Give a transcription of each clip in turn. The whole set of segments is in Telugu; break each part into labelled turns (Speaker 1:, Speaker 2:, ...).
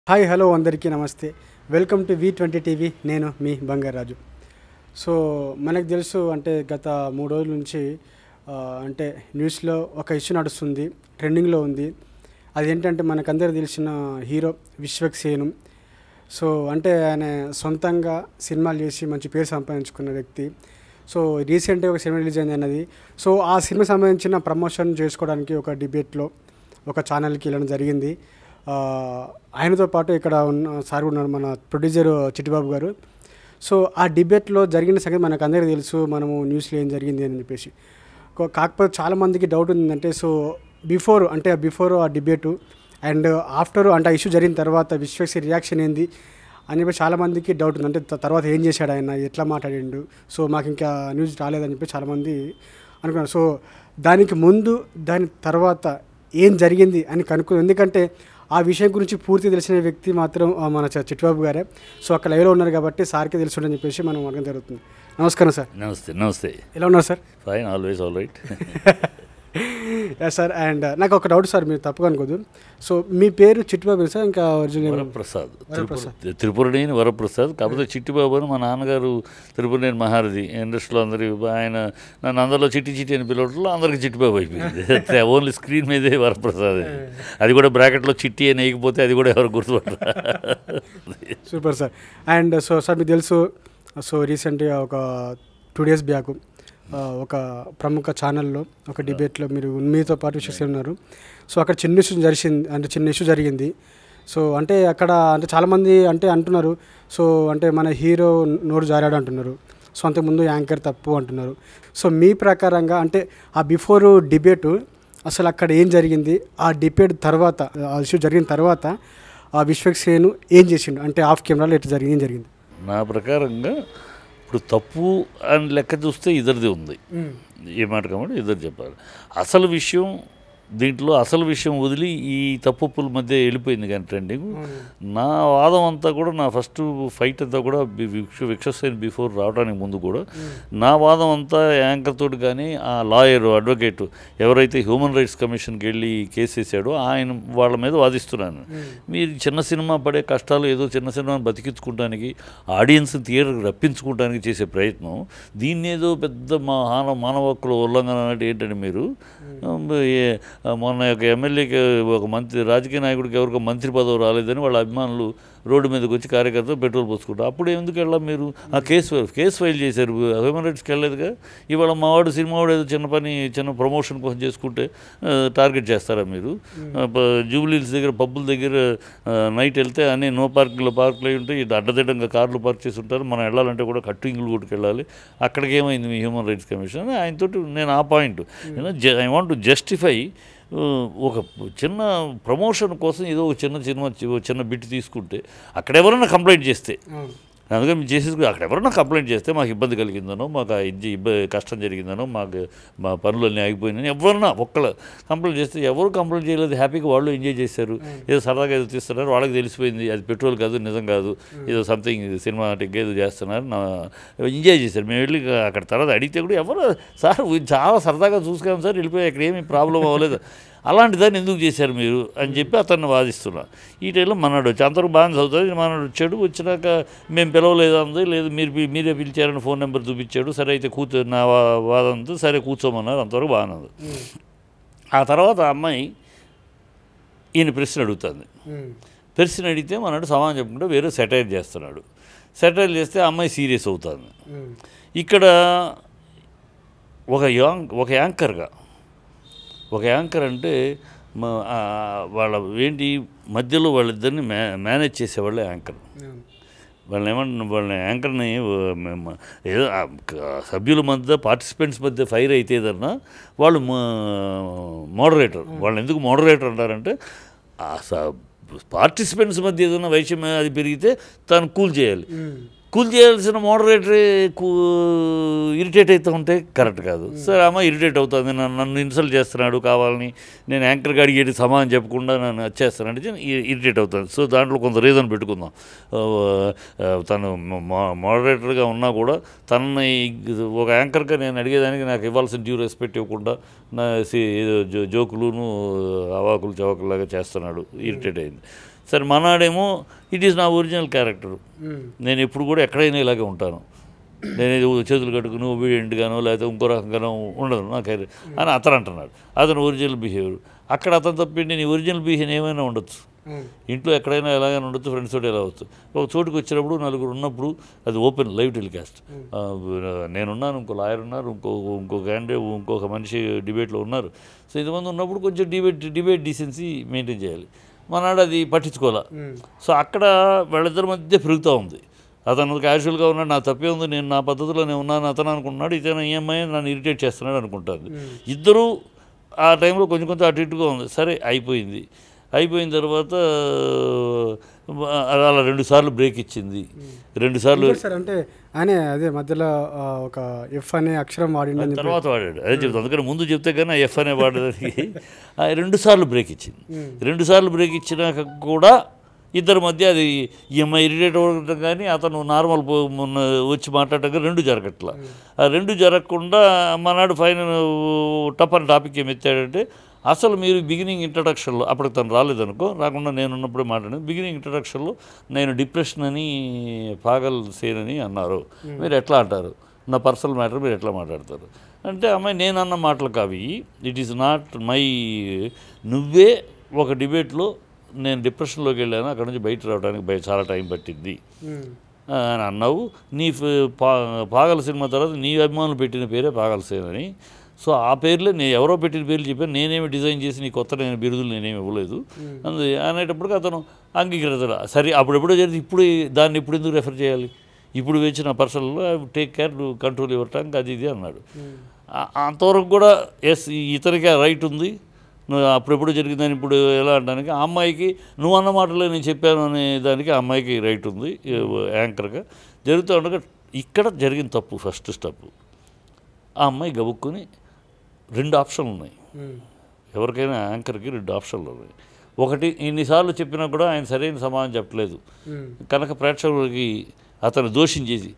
Speaker 1: హాయ్ హలో అందరికీ నమస్తే welcome to V twenty TV నేను మీ బంగారాజు సో మనకు తెలుసు అంటే గత మూడు రోజుల నుంచి ఆ, అంటే న్యూస్లో ఒక ఇష్యూ నడుస్తుంది ట్రెండింగ్లో ఉంది అదేంటంటే మనకందరికి తెలిసిన హీరో విశ్వక్ సేను సో అంటే ఆయన సొంతంగా సినిమాలు చేసి మంచి పేరు సంపాదించుకున్న వ్యక్తి సో రీసెంట్గా ఒక సినిమా రిలీజ్ అయింది అన్నది సో ఆ సినిమా సంబంధించిన ప్రమోషన్ చేసుకోవడానికి ఒక డిబేట్లో ఒక ఛానల్కి వెళ్ళడం జరిగింది ఆ, ఆయనతో పాటు ఇక్కడ ఉన్న సార్ ఉన్నారు మన ప్రొడ్యూసర్ చిట్టిబాబు గారు సో ఆ డిబేట్లో జరిగిన సంగతి మనకు అందరికీ తెలుసు మనము న్యూస్లో ఏం జరిగింది అని చెప్పేసి కో- కాకపోతే చాలామందికి డౌట్ ఉందంటే సో బిఫోర్ అంటే బిఫోర్ ఆ డిబేటు అండ్ ఆఫ్టర్ అంటే ఆ ఇష్యూ జరిగిన తర్వాత విశ్వక్స్ రియాక్షన్ ఏంది అని చెప్పి చాలామందికి డౌట్ ఉంది అంటే త- తర్వాత ఏం చేశాడు ఆయన ఎట్లా మాట్లాడిండు సో మాకు ఇంకా న్యూస్ రాలేదని చెప్పి చాలామంది అనుకున్నారు సో దానికి ముందు దాని తర్వాత ఏం జరిగింది అని కనుక్కు ఎందుకంటే ఆ విషయం గురించి పూర్తి తెలిసిన వ్యక్తి మాత్రం ఆ, మన చ- చిట్టిబాబు గారే సో అక్కడ లైవ్లో ఉన్నారు కాబట్టి సార్కి తెలుసుండని చెప్పేసి మనం అడగడం జరుగుతుంది నమస్కారం సార్
Speaker 2: నమస్తే నమస్తే
Speaker 1: ఎలా ఉన్నారు sir
Speaker 2: fine always all right
Speaker 1: yes sir and నాకు ఒక డౌట్ సార్ మీరు తప్పుగా అనుకోదు సో మీ పేరు చిట్టిబాబు సార్ ఇంకా ఒరిజినల్
Speaker 2: వరప్రసాద్
Speaker 1: వరప్రసాద్.
Speaker 2: త్రిపుర త్రిపురనేని వరప్రసాద్ కాకపోతే చిట్టిబాబు అని మా నాన్నగారు త్రిపురనేని మహారథి ఇండస్ట్రీలో అందరి ఆయన నన్ను అందరిలో చిట్టి చిట్టి అని పిలవడంలో అందరికి చిట్టిబాబు అయిపోయింది ఓన్లీ స్క్రీన్ మీదే వరప్రసాద్ అది కూడా బ్రాకెట్లో చిట్టి అని వేయకపోతే అది కూడా ఎవరు గుర్తుపడతారు
Speaker 1: super sir and so sir మీకు తెలుసు సో రీసెంట్గా ఒక టూ డేస్ బ్యాక్ ఒక ప్రముఖ ఛానల్లో ఒక డిబేట్లో మీరు మీతో పాటు విషయం ఉన్నారు సో అక్కడ చిన్న ఇష్యూ జరిగింది అంటే చిన్న ఇష్యూ జరిగింది సో అంటే అక్కడ అంటే చాలామంది అంటే అంటున్నారు సో అంటే మన హీరో నోరు జారాడు అంటున్నారు సో అంతకుముందు యాంకర్ తప్పు అంటున్నారు సో మీ ప్రకారంగా అంటే ఆ బిఫోర్ డిబేటు అసలు అక్కడ ఏం జరిగింది ఆ డిబేట్ తర్వాత ఆ ఇష్యూ జరిగిన తర్వాత ఆ విశ్వక్సేను ఏం చేసిండు అంటే ఆఫ్ కెమెరాలో ఎట్లా జరిగింది ఏం జరిగింది
Speaker 2: నా ప్రకారంగా ఇప్పుడు తప్పు అని లెక్క చూస్తే ఇద్దరిది ఉంది ఏ మాట కాబట్టి ఇద్దరు చెప్పాలి అసలు విషయం దీంట్లో అసలు విషయం వదిలి ఈ తప్పుల మధ్య వెళ్ళిపోయింది కానీ ట్రెండింగ్ నా వాదం అంతా కూడా నా ఫస్ట్ ఫైట్ అంతా కూడా విక్షసేన్ బిఫోర్ రావడానికి ముందు కూడా నా వాదం అంతా యాంకర్ తోటి కానీ ఆ లాయర్ అడ్వకేట్ ఎవరైతే హ్యూమన్ రైట్స్ కమిషన్కి వెళ్ళి కేసు వేసాడో ఆయన వాళ్ళ మీద వాదిస్తున్నాను మీరు చిన్న సినిమా పడే కష్టాలు ఏదో చిన్న సినిమాని బతికించుకోవడానికి ఆడియన్స్ థియేటర్కి రప్పించుకోవడానికి చేసే ప్రయత్నం దీన్ని ఏదో పెద్ద మా మానవ మానవ హక్కుల ఉల్లంఘన అంటే ఏంటంటే మీరు ఏ- మొన్న ఒక ఎమ్మెల్యేకి ఒక మంత్రి రాజకీయ నాయకుడికి ఎవరికో మంత్రి పదవి రాలేదని వాళ్ళ అభిమానులు రోడ్డు మీదకి వచ్చి కార్యకర్తలు పెట్రోల్ పోసుకుంటారు అప్పుడు ఎందుకు వెళ్ళాం మీరు ఆ కేసు ఫైల్ కేసు ఫైల్ చేశారు హ్యూమన్ రైట్స్కి వెళ్ళలేదుగా ఇవాళ మావాడు సినిమా వాడు ఏదో చిన్న పని చిన్న ప్రమోషన్ కోసం చేసుకుంటే ఆ, టార్గెట్ చేస్తారా మీరు ఆ, ప- జూబ్లీహిల్స్ దగ్గర పబ్బుల దగ్గర ఆ, నైట్ వెళ్తే అన్ని నో పార్కింగ్లో పార్కులు అయి ఉంటాయి ఇటు అడ్డదిడ్డంగా కార్లు పార్క్ చేసి ఉంటారు మనం వెళ్ళాలంటే కూడా కట్టింగ్లు కొట్టుకు వెళ్ళాలి అక్కడికి ఏమైంది మీ హ్యూమన్ రైట్స్ కమిషన్ ఆయనతో నేను ఆ point I want to justify ఒక చిన్న ప్రమోషన్ కోసం ఏదో ఒక చిన్న సినిమా ఒక చిన్న బిట్ తీసుకుంటే అక్కడ ఎవరైనా కంప్లైంట్ చేస్తే అందుకని మేము చేసేది అక్కడ ఎవరైనా కంప్లైంట్ చేస్తే మాకు ఇబ్బంది కలిగిందనో మాకు ఆ ఇది ఇబ్బంది కష్టం జరిగిందనో మాకు మా పనులన్నీ ఆగిపోయినాయి ఎవరన్నా ఒక్కళ్ళు కంప్లైంట్ చేస్తే ఎవరు కంప్లైంట్ చేయలేదు హ్యాపీగా వాళ్ళు ఎంజాయ్ చేశారు ఏదో సరదాగా ఏదో తీస్తున్నారు వాళ్ళకి తెలిసిపోయింది అది పెట్రోల్ కాదు నిజం కాదు ఏదో సంథింగ్ సినిమాటిక్ ఏదో చేస్తున్నారు నా ఎంజాయ్ చేశారు మేము వెళ్ళి అక్కడ తర్వాత అడిగితే కూడా ఎవరు సార్ చాలా సరదాగా చూసుకాం సార్ వెళ్ళిపోయి అక్కడ ఏమీ ప్రాబ్లం అవ్వలేదు అలాంటి దాన్ని ఎందుకు చేశారు మీరు అని చెప్పి అతన్ని వాదిస్తున్నా ఈ టైంలో మనడు వచ్చి అందరూ బాగానే చదువుతుంది మనడు వచ్చాడు వచ్చినాక మేము పిలవలేదు అంది లేదు మీరు పి- మీరే పిలిచారని ఫోన్ నెంబర్ చూపించాడు సరే అయితే కూర్చో నా వా- వాదంతో సరే కూర్చోమన్నారు అంతవరకు బాగానే ఉంది ఆ తర్వాత ఆ అమ్మాయి ఈయన ప్రశ్న అడుగుతుంది ప్రశ్న అడిగితే మనడు సమాధానం చెప్పకుండా వేరే సెటైర్ చేస్తున్నాడు సెటైర్ చేస్తే ఆ అమ్మాయి సీరియస్ అవుతుంది ఇక్కడ ఒక యాంక్ ఒక యాంకర్గా ఒక యాంకర్ అంటే మా- ఆ, వాళ్ళ ఏంటి మధ్యలో వాళ్ళిద్దరిని మే మేనేజ్ చేసేవాళ్ళే యాంకర్ వాళ్ళని ఏమన్నా వాళ్ళని యాంకర్ని ఆ, మేము ఏదో ఆ, క- సభ్యుల మధ్య పార్టిసిపెంట్స్ మధ్య ఫైర్ అయితే ఏదన్నా వాళ్ళు మోడరేటర్ వాళ్ళని ఎందుకు మోడరేటర్ అంటారంటే ఆ పార్టిసిపెంట్స్ మధ్య ఏదైనా వైషమ్యం అది పెరిగితే తను కూల్ చేయాలి కూల్ చేయాల్సిన మోడరేటరే కూ ఇరిటేట్ అవుతూ ఉంటే కరెక్ట్ కాదు సరే అమ్మ ఇరిటేట్ అవుతుంది నన్ను నన్ను ఇన్సల్ట్ చేస్తున్నాడు కావాలని నేను యాంకర్కి అడిగేది సమాధానం చెప్పకుండా నన్ను వచ్చేస్తానంటే ఇరిటేట్ అవుతుంది సో దాంట్లో కొంత రీజన్ పెట్టుకుందాం ఆ, ఆ, తను మోడరేటర్గా ఉన్నా కూడా తనని ఒక యాంకర్గా నేను అడిగేదానికి నాకు ఇవ్వాల్సిన డ్యూ రెస్పెక్ట్ ఇవ్వకుండా నా సి- ఏదో జో- జోకులును అవాకులు చవాకులాగా చేస్తున్నాడు ఇరిటేట్ అయింది సరే మనాడేమో ఇట్ ఈస్ నా ఒరిజినల్ క్యారెక్టర్
Speaker 1: మ్మ్.
Speaker 2: నేను ఎప్పుడు కూడా ఎక్కడైనా ఇలాగే ఉంటాను నేను ఏదో చేతులు కట్టుకుని ఒబీడియంట్గానో లేకపోతే ఇంకో రకంగానో ఉండదు నా కెరీర్ అని అతను అంటున్నాడు అతను ఒరిజినల్ బిహేవియర్ అక్కడ అతను తప్పిండి నీ ఒరిజినల్ బిహేవియర్ ఏమైనా ఉండొచ్చు
Speaker 1: మ్మ్.
Speaker 2: ఇంట్లో ఎక్కడైనా ఎలాగైనా ఉండొచ్చు ఫ్రెండ్స్ తోటి ఎలా వచ్చు ఒక చోటుకు వచ్చినప్పుడు నలుగురు ఉన్నప్పుడు అది ఓపెన్ లైవ్ టెలికాస్ట్ ఆ, నేనున్నాను ఇంకో లాయర్ ఉన్నారు ఇంకో ఇంకో క్యాండిడేట్ ఇంకొక మనిషి డిబేట్లో ఉన్నారు సో ఇంతమంది ఉన్నప్పుడు కొంచెం డిబేట్ డిబేట్ డీసెన్సీ మెయింటైన్ చేయాలి మనాడు అది పట్టించుకోవాలా
Speaker 1: మ్మ్.
Speaker 2: సో అక్కడ వాళ్ళిద్దరి మధ్య పెరుగుతూ ఉంది అతను క్యాజువల్గా ఉన్నాడు నా తప్పే ఉంది నేను నా పద్ధతిలో నేను ఉన్నాను అతను అనుకుంటున్నాడు ఇతను ఈఎంఐ నన్ను ఇరిటేట్ చేస్తున్నాడు అనుకుంటాను ఇద్దరు ఆ టైంలో కొంచెం కొంచెం అటు ఇటుగా ఉంది సరే అయిపోయింది అయిపోయిన తర్వాత ఆ, అలా రెండు సార్లు బ్రేక్ ఇచ్చింది రెండు సార్లు
Speaker 1: ఇంకోటి సార్ అంటే ఆయన అదే మధ్యలో ఆ, ఒక ఎఫ్ అనే అక్షరం వాడిండని చెప్పి
Speaker 2: తర్వాత వాడాడు అదే చెప్తాను అందుకని ముందు చెప్తే కానీ ఎఫ్ అనే వాడడానికి ఆ రెండు సార్లు బ్రేక్ ఇచ్చింది రెండు సార్లు బ్రేక్ ఇచ్చినాక కూడా ఇద్దరి మధ్య అది ఈఎంఐ ఇరిటేట్ అవ్వడం కానీ అతను నార్మల్ పో- మొన్న వచ్చి మాట్లాడటం కానీ రెండు జరగట్లా ఆ రెండు జరగకుండా మనాడు ఫైనల్ టప్ అని టాపిక్ ఏమి ఎత్తాడంటే అసలు మీరు బిగినింగ్ ఇంట్రడక్షన్లో అప్పటికి తను రాలేదనుకో రాకుండా నేను ఉన్నప్పుడే మాట్లాడాను బిగినింగ్ ఇంట్రడక్షన్లో నేను డిప్రెషన్ అని పాగల్ సేన్ అని అన్నారు మీరు ఎట్లా అంటారు నా పర్సనల్ మ్యాటర్ మీరు ఎట్లా మాట్లాడతారు అంటే అమ్మాయి నేను అన్న మాటలు కావి ఇట్ ఈస్ నాట్ మై నువ్వే ఒక డిబేట్లో నేను డిప్రెషన్లోకి వెళ్ళాను అక్కడ నుంచి బయట రావడానికి బయ చాలా టైం పట్టింది
Speaker 1: మ్మ్.
Speaker 2: ఆ, అని అన్నావు నీ ఫ- పా పాగల సినిమా తర్వాత నీ అభిమానులు పెట్టిన పేరే పాగల సేన్ అని సో ఆ పేర్లే నేను ఎవరో పెట్టిన పేర్లు చెప్పాను నేనేమి డిజైన్ చేసి నీ కొత్త నేను బిరుదులు నేనేమి ఇవ్వలేదు అందు అనేటప్పటికి అతను అంగీకరించడు సరే అప్పుడెప్పుడో జరిగింది ఇప్పుడు దాన్ని ఇప్పుడు ఎందుకు రెఫర్ చేయాలి ఇప్పుడు వచ్చిన పర్సన్లో take care to control your tongue అది ఇది అన్నాడు ఆ- అంతవరకు కూడా ఎస్ ఇతనికి ఆ రైట్ ఉంది నువ్వు అప్పుడెప్పుడు జరిగిందని ఇప్పుడు ఎలా అనడానికి ఆ అమ్మాయికి నువ్వు అన్న మాటలే నేను చెప్పాను అనే దానికి ఆ అమ్మాయికి రైట్ ఉంది యాంకర్గా జరుగుతూ ఉండగా ఇక్కడ జరిగిన తప్పు ఫస్ట్ స్టెప్ ఆ అమ్మాయి గబుక్కుని రెండు ఆప్షన్లు ఉన్నాయి
Speaker 1: మ్మ్.
Speaker 2: ఎవరికైనా యాంకర్కి రెండు ఆప్షన్లు ఉన్నాయి ఒకటి ఇన్నిసార్లు చెప్పినా కూడా ఆయన సరైన సమాధానం చెప్పలేదు
Speaker 1: మ్మ్.
Speaker 2: కనుక ప్రేక్షకులకి అతను దోషించేసి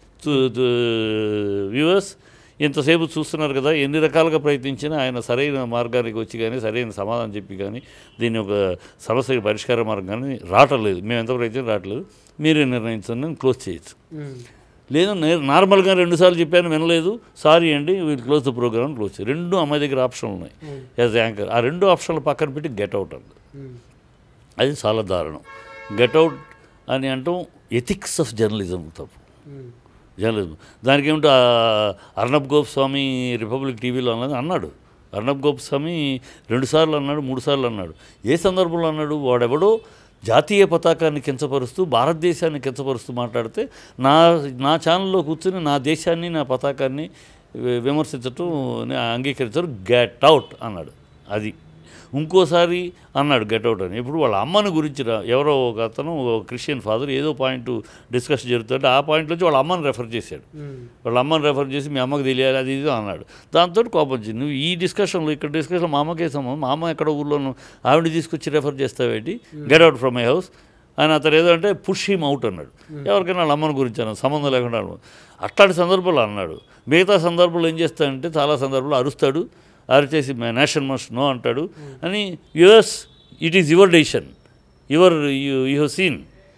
Speaker 2: వ్యూవర్స్ ఇంతసేపు చూస్తున్నారు కదా ఎన్ని రకాలుగా ప్రయత్నించినా ఆయన సరైన మార్గానికి వచ్చి కానీ సరైన సమాధానం చెప్పి కానీ దీని ఒక సమస్యకి పరిష్కార మార్గాన్ని రావట్లేదు మేము ఎంత ప్రయత్నం రావట్లేదు మీరే నిర్ణయించండి నేను క్లోజ్ చేయొచ్చు
Speaker 1: మ్మ్.
Speaker 2: లేదు నేను నార్మల్గా రెండుసార్లు చెప్పాను వినలేదు సారీ అండి వీళ్ళు క్లోజ్ ద ప్రోగ్రామ్ క్లోజ్ చేయి రెండు అమ్మాయి దగ్గర ఆప్షన్లు ఉన్నాయి యాజ్ యాంకర్ ఆ రెండు ఆప్షన్లు పక్కన పెట్టి గెట్ అవుట్ అండి
Speaker 1: మ్మ్.
Speaker 2: అది చాలా దారుణం గెట్ అవుట్ అని అంటాం ఎథిక్స్ ఆఫ్ జర్నలిజం తప్పు
Speaker 1: మ్మ్.
Speaker 2: జర్నలిజం దానికి ఏమిటో ఆ అర్ణబ్ గోప్ స్వామి రిపబ్లిక్ టీవీలో అన్నది అన్నాడు అర్ణబ్ గోప్ స్వామి రెండుసార్లు అన్నాడు మూడు సార్లు అన్నాడు ఏ సందర్భంలో అన్నాడు వాడెవడో జాతీయ పతాకాన్ని కించపరుస్తూ భారతదేశాన్ని కించపరుస్తూ మాట్లాడితే నా నా ఛానల్లో కూర్చుని నా దేశాన్ని నా పతాకాన్ని వి- విమర్శించటం నే- అంగీకరించరు గెట్ అవుట్ అన్నాడు అది ఇంకోసారి అన్నాడు గెట్ అవుట్ అని ఇప్పుడు వాళ్ళ అమ్మని గురించి రా- ఎవరో ఒక అతను ఒక క్రిస్టియన్ ఫాదర్ ఏదో పాయింట్ డిస్కస్ జరుగుతుంటే ఆ పాయింట్ నుంచి వాళ్ళ అమ్మని రెఫర్ చేశాడు
Speaker 1: మ్మ్.
Speaker 2: వాళ్ళ అమ్మని రెఫర్ చేసి మీ అమ్మకి తెలియాలి అది ఇది అన్నాడు దాంతో కోపం వచ్చింది నువ్వు ఈ డిస్కషన్లో ఇక్కడ డిస్కషన్లో మా అమ్మకే సంబంధం మా అమ్మ ఎక్కడ ఊర్లోనూ ఆవిడ తీసుకొచ్చి రెఫర్ చేస్తావేంటి get out from my house ఆయన అతను ఏదో అంటే పుష్ హిమ్ అవుట్ అన్నాడు ఎవరికైనా వాళ్ళ అమ్మని గురించి అన్నాడు సంబంధం లేకుండా అన్నాడు. అట్లాంటి సందర్భాలు అన్నాడు మిగతా సందర్భాలు ఏం చేస్తాడంటే చాలా సందర్భాలు అరుస్తాడు అరిచేసి నేషన్ మస్ట్ నో అంటాడు అని yours it is your decision your you you have seen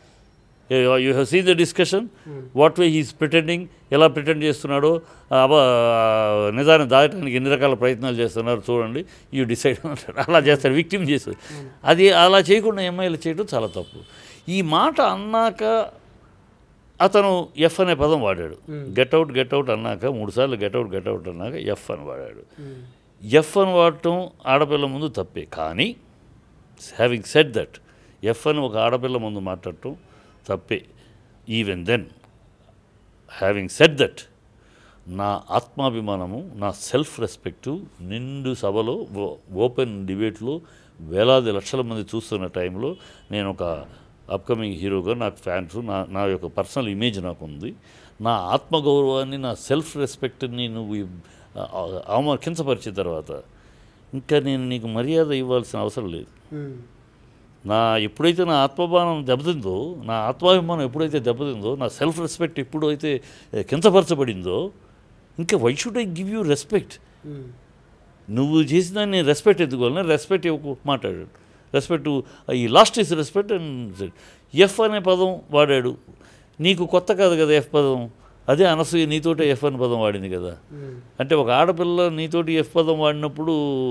Speaker 2: you have seen the discussion what way he's pretending ఎలా ప్రిటెండ్ చేస్తున్నాడో ఆ అబ నిజాన్ని దాటడానికి ఎన్ని రకాల ప్రయత్నాలు చేస్తున్నారు చూడండి యూ డిసైడ్ అంటాడు అలా చేస్తాడు విక్టిమ్ చేస్తాడు అది అలా చేయకుండా ఎంఐలు చేయడం చాలా తప్పు ఈ మాట అన్నాక అతను ఎఫ్ అనే పదం వాడాడు గెట్ అవుట్ గెట్ అవుట్ అన్నాక మూడుసార్లు గెట్ అవుట్ గెట్ అవుట్ అన్నాక ఎఫ్ అని వాడాడు
Speaker 1: మ్మ్.
Speaker 2: ఎఫ్ అని వాడటం ఆడపిల్ల ముందు తప్పే కానీ హ్యావింగ్ సెట్ దట్ ఎఫ్ అని ఒక ఆడపిల్ల ముందు మాట్లాడటం తప్పే even then having set that నా ఆత్మాభిమానము నా సెల్ఫ్ రెస్పెక్టు నిండు సభలో ఓ- ఓపెన్ డిబేట్లో వేలాది లక్షల మంది చూస్తున్న టైంలో నేను ఒక అప్కమింగ్ హీరోగా నాకు ఫ్యాన్స్ నా నా యొక్క పర్సనల్ ఇమేజ్ నాకు ఉంది నా ఆత్మగౌరవాన్ని నా సెల్ఫ్ రెస్పెక్ట్ని నువ్వు అవమా కించపరిచిన తర్వాత ఇంకా నేను నీకు మర్యాద ఇవ్వాల్సిన అవసరం లేదు
Speaker 1: మ్మ్.
Speaker 2: నా ఎప్పుడైతే నా ఆత్మభానం దెబ్బతిందో నా ఆత్మాభిమానం ఎప్పుడైతే దెబ్బతిందో నా సెల్ఫ్ రెస్పెక్ట్ ఎప్పుడైతే ఏ, కించపరచబడిందో ఇంకా why should I give you respect
Speaker 1: మ్మ్.
Speaker 2: నువ్వు చేసిన నేను రెస్పెక్ట్ ఎందుకోవాలని రెస్పెక్ట్ ఇవ్వకు మాట్లాడాడు రెస్పెక్ట్ ఈ last is respect and F అనే పదం వాడాడు నీకు కొత్త కాదు కదా ఎఫ్ పదం అదే అనసూయ నీతోటే ఎఫ్ అనే పదం వాడింది కదా అంటే ఒక ఆడపిల్ల నీతోటి ఎఫ్ పదం వాడినప్పుడు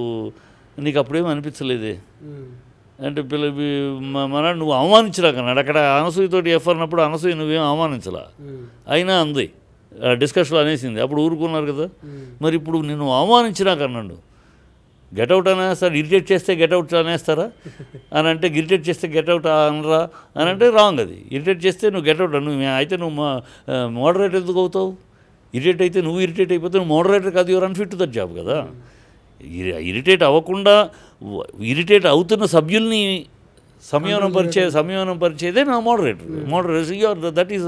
Speaker 2: నీకు అప్పుడేం అనిపించలేదే అంటే పిల్ల మ- మన నువ్వు అవమానించరాకన్నాడు అక్కడ అనసూయతోటి ఎఫ్ అన్నప్పుడు అనసూయ నువ్వేం అవమానించలా అయినా అంది డిస్కషన్లో అనేసింది అప్పుడు ఊరుకున్నారు కదా మరి ఇప్పుడు నేను అవమానించినాకన్నాడు గెటౌట్ అనేస్తారు ఇరిటేట్ చేస్తే గెటౌట్ అనేస్తారా అని అంటే ఇరిటేట్ చేస్తే గెటౌట్ అనరా అని అంటే రాంగ్ అది ఇరిటేట్ చేస్తే నువ్వు గెటౌట్ నువ్వు అయితే నువ్వు మా మోడరేటర్ ఎందుకు అవుతావు ఇరిటేట్ అయితే నువ్వు ఇరిటేట్ అయిపోతే నువ్వు మోడరేటర్ కాదు your unfit to that job కదా ఇరి- ఇరిటేట్ అవ్వకుండా వ- ఇరిటేట్ అవుతున్న సభ్యుల్ని సంయోనం పరిచే సంయోనం పరిచేదే నా moderator moderator your that is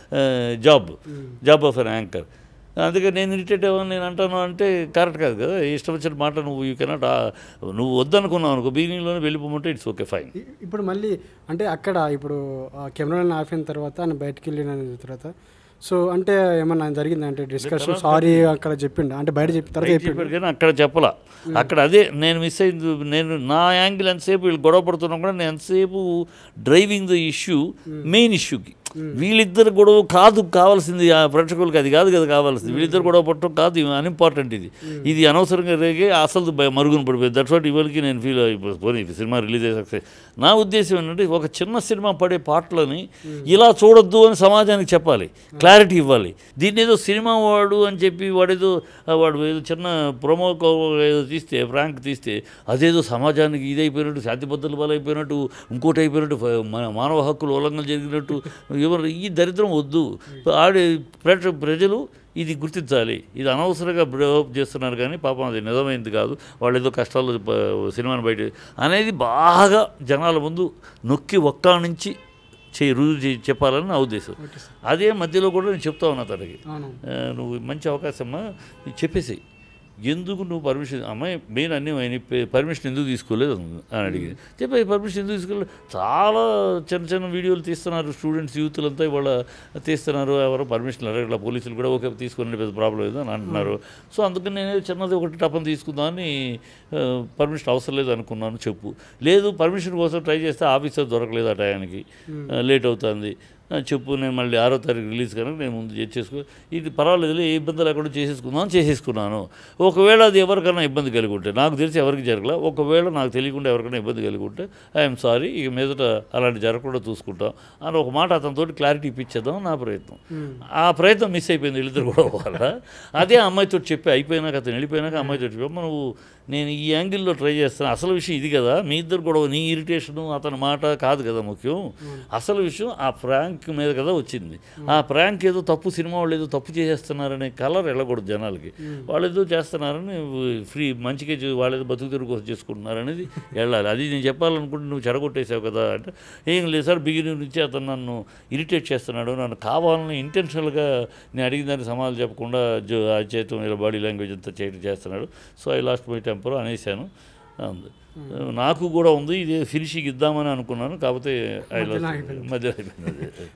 Speaker 2: job job of an anchor అందుకే నేను ఇరిటేట్ అవ్వని నేను అంటాను అంటే కరెక్ట్ కాదు కదా ఇష్టం వచ్చిన మాట నువ్వు యూ కెనాట్ నువ్వు వద్దనుకున్నావు అనుకో బిగినింగ్లోనే వెళ్ళిపోమంటే ఇట్స్ ఓకే ఫైన్
Speaker 1: ఇ- ఇప్పుడు మళ్ళీ అంటే అక్కడ ఇప్పుడు ఆ కెమెరాలను ఆఫ్ అయిన తర్వాత ఆయన బయటకు వెళ్ళిన తర్వాత సో అంటే ఏమన్నా జరిగింది అంటే డిస్కషన్ సారీ అక్కడ చెప్పిండు అంటే బయట చెప్పిన తర్వాత చెప్పిండు
Speaker 2: చెప్పాడు కానీ అక్కడ చెప్పలా అక్కడ అదే నేను మిస్ అయింది నేను నా యాంగిల్ ఎంతసేపు వీళ్ళు గొడవ పడుతున్నా కూడా నేను ఎంతసేపు డ్రైవింగ్ ద ఇష్యూ మెయిన్ ఇష్యూకి వీళ్ళిద్దరు గొడవ కాదు కావాల్సింది ఆ ప్రేక్షకులకి అది కాదు కదా కావాల్సింది వీళ్ళిద్దరు గొడవ పడటం కాదు అన్ఇంపార్టెంట్ ఇది ఇది అనవసరంగా రేగే అసలు బ- మరుగున పడిపోయింది దట్స్ వాట్ ఇవాళకి నేను ఫీల్ అయిపోయి పోనీ ఈ సినిమా రిలీజ్ అయ్యే సక్సెస్ నా ఉద్దేశం ఏంటంటే ఒక చిన్న సినిమా పడే పాటలని ఇలా చూడొద్దు అని సమాజానికి చెప్పాలి క్లారిటీ ఇవ్వాలి దీన్ని ఏదో సినిమా వాడు అని చెప్పి వాడేదో ఆ వాడు ఏదో చిన్న ప్రొమో ఏదో తీస్తే ఫ్రాంక్ తీస్తే అదేదో సమాజానికి ఇదైపోయినట్టు శాంతి భద్రతలు బలైపోయినట్టు ఇంకోటి అయిపోయినట్టు ఫ- మన మానవ హక్కులు ఉల్లంఘన జరిగినట్టు ఎవరు ఈ దరిద్రం వద్దు ఆడే ప్రేక్ష ప్రజలు ఇది గుర్తించాలి ఇది అనవసరంగా బ్రేవప్ చేస్తున్నారు కానీ పాపం అది నిజమైంది కాదు వాళ్ళు ఏదో కష్టాలు ప- సినిమాని బయట అనేది బాగా జనాల ముందు నొక్కి ఒక్క నుంచి చేయి రుజువు చేయి చెప్పాలని నా ఉద్దేశం అదే మధ్యలో కూడా నేను చెప్తా ఉన్నా తనకి
Speaker 1: అవును
Speaker 2: ఆ, నువ్వు మంచి అవకాశమ్మా చెప్పేసి ఎందుకు నువ్వు పర్మిషన్ అమ్మాయి మెయిన్ అన్నీ ఆయన పర్మిషన్ ఎందుకు తీసుకోలేదు అని అడిగింది చెప్పి పర్మిషన్ ఎందుకు తీసుకోలేదు చాలా చిన్న చిన్న వీడియోలు తీస్తున్నారు స్టూడెంట్స్ యూత్లంతా ఇవాళ తీస్తున్నారు ఎవరో పర్మిషన్ అడగట్లా పోలీసులు కూడా ఓకే తీసుకుని పెద్ద ప్రాబ్లం లేదు అని అంటున్నారు సో అందుకని నేను చిన్నది ఒకటి టపం తీసుకుందామని పర్మిషన్ అవసరం లేదు అనుకున్నాను చెప్పు లేదు పర్మిషన్ కోసం ట్రై చేస్తే ఆఫీసర్ దొరకలేదు ఆ టయానికి లేట్ అవుతుంది ఆ, చెప్పు నేను మళ్ళీ ఆరో తారీఖు రిలీజ్ కనుక నేను ముందు చేసుకో ఇది పర్వాలేదు ఏ ఇబ్బంది లేకుండా చేసేసుకుందాం చేసేసుకున్నాను ఒకవేళ అది ఎవరికైనా ఇబ్బంది కలిగి ఉంటే నాకు తెలిసి ఎవరికి జరగల ఒకవేళ నాకు తెలియకుండా ఎవరికైనా ఇబ్బంది కలిగి ఉంటే ఐఎమ్ సారీ ఇక మీదట అలాంటి జరగకుండా చూసుకుంటాం అని ఒక మాట అతనితో క్లారిటీ ఇప్పించేద్దాం నా ప్రయత్నం ఆ ప్రయత్నం మిస్ అయిపోయింది వీళ్ళిద్దరు కూడా వల్ల అదే అమ్మాయితో చెప్పి అయిపోయినాక అతను వెళ్ళిపోయినాక అమ్మాయితో చెప్పి "అమ్మ, నువ్వు నేను ఈ యాంగిల్లో ట్రై చేస్తాను అసలు విషయం ఇది కదా మీ ఇద్దరు గొడవ నీ ఇరిటేషను అతని మాట కాదు కదా ముఖ్యం అసలు విషయం ఆ ప్రాంక్ మీద కదా వచ్చింది ఆ ప్రాంక్ ఏదో తప్పు సినిమా వాళ్ళు ఏదో తప్పు చేసేస్తున్నారనే కలర్ వెళ్ళకూడదు జనాలకి వాళ్ళు ఏదో చేస్తున్నారని ఫ్రీ మంచిగా చే- వాళ్ళు ఏదో బతుకు తెరుగు కోసం చేసుకుంటున్నారనేది వెళ్ళాలి అది నేను చెప్పాలనుకుంటే నువ్వు చెడగొట్టేసావు కదా అంటే ఏం లేదు సార్ బిగినింగ్ నుంచి అతను నన్ను ఇరిటేట్ చేస్తున్నాడు నన్ను కావాలని ఇంటెన్షనల్గా నేను అడిగిన దానికి సమాధానం చెప్పకుండా జో చేతం ఇలా బాడీ లాంగ్వేజ్ అంతా చేయడం చేస్తున్నాడు so I lost my temper అనేసాను ఉంది నాకు కూడా ఉంది ఇది ఫినిషింగ్ ఇద్దామని అనుకున్నాను కాకపోతే ఐ
Speaker 1: మధ్యలో
Speaker 2: లాస్ట్ మధ్య అయిపోయింది